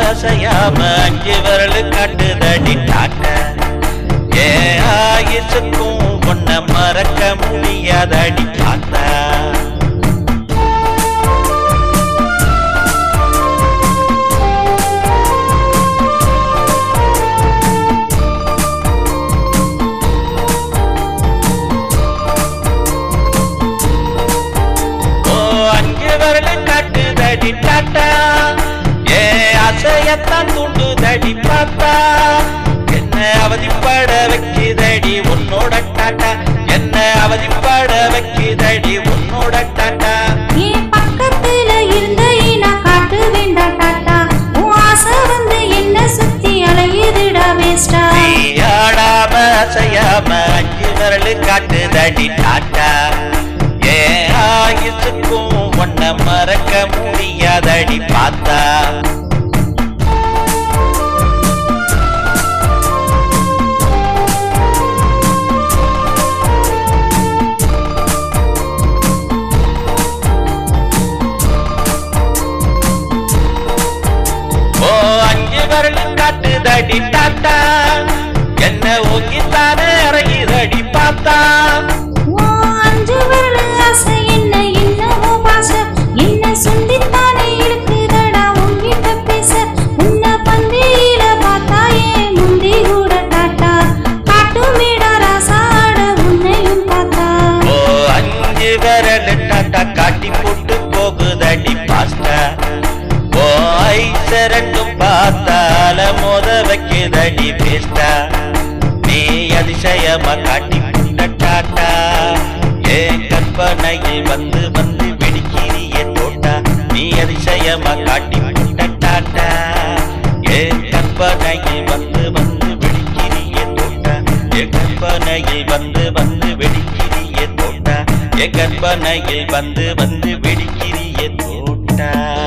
அசையாம அஞ்சு விரல் காட்டுதடி டாட்ட ஏ ஆயுசுக்கும் உன்னை மறக்க முடியாதடி தாத்தா ஓ அஞ்சு விரல் காட்டுதடி டாட்டா ஏ அசையத்தான் தூண்டுதடி பார்த்தா என்ன அவதிப்பட வைக்குதடி உன்னோட டாட்டா என்ன அவதிப்பட வைக்குதடி உன்னோட டாட்டா என் பக்கத்துல இருந்த நான் காட்டு வேண்டாம் டாட்டா உன் ஆசை வந்து என்ன சுத்தி அலையுதுடா வேஸ்டா நீ ஆடாம அசையாம அஞ்சு விரல் காட்டுதடி டாட்டா ஏ ஆயுசுக்கும் உன்னை மறக்க முடியாதடி பார்த்தா ஓ அஞ்சு விரல் காட்டுதடி டாட்டா என்ன ஓங்கித்தானே இறங்கிதடி பார்த்தா உன் அஞ்சு விரல் ஆசை என்ன என்னவோ பாச என்ன சொல்லித்தானே இருக்குதடா உன்கிட்ட பேச உன்னை பந்தியில பார்த்தா ஏன் முந்தி கூட டாட்டா காட்டு மேடா ராசாட உன்னையும் பார்த்தா ஓ அஞ்சு விரல் டாட்டா காட்டி போட்டு போகுதடி பாஸ்டா ஓ ஐச ரெண்டும் பார்த்தால மோத வைக்குதடி பேஸ்டா நீ அதிசயமா காட்டி புட்ட டாட்டா ஏன் கற்பனையில் வந்து வந்து வெடிக்கிறிய தோட்டா நீ அதிசயமா காட்டி புட்ட டாட்டா ஏன் கற்பனையில் வந்து வந்து வெடிக்கிறிய தோட்டா என் கற்பனையில் வந்து வந்து வெடிக்கிறிய தோட்டா என் கற்பனையில் வந்து வந்து வெடிக்கிறிய தோட்டா